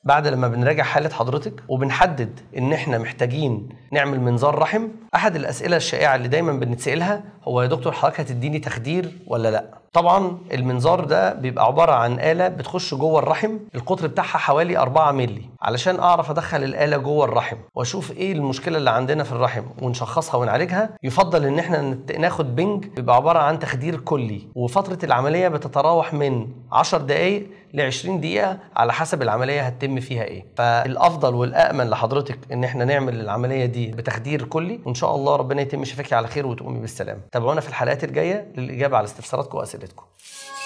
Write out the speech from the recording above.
بعد لما بنراجع حاله حضرتك وبنحدد ان احنا محتاجين نعمل منظار رحم احد الاسئله الشائعه اللي دايما بنتسالها هو يا دكتور حضرتك هتديني تخدير ولا لا طبعا المنظار ده بيبقى عباره عن اله بتخش جوه الرحم القطر بتاعها حوالي 4 مللي علشان اعرف ادخل الاله جوه الرحم واشوف ايه المشكله اللي عندنا في الرحم ونشخصها ونعالجها يفضل ان احنا نت- ناخد بنج بيبقى عباره عن تخدير كلي وفتره العمليه بتتراوح من 10 دقائق ل 20 دقيقه على حسب العمليه هتتم فيها ايه فالافضل والامن لحضرتك ان احنا نعمل العمليه دي بتخدير كلي وان شاء الله ربنا يتم شفاكي على خير وتقومي بالسلامه تابعونا في الحلقات الجايه للاجابه على استفساراتكم واسئلتكم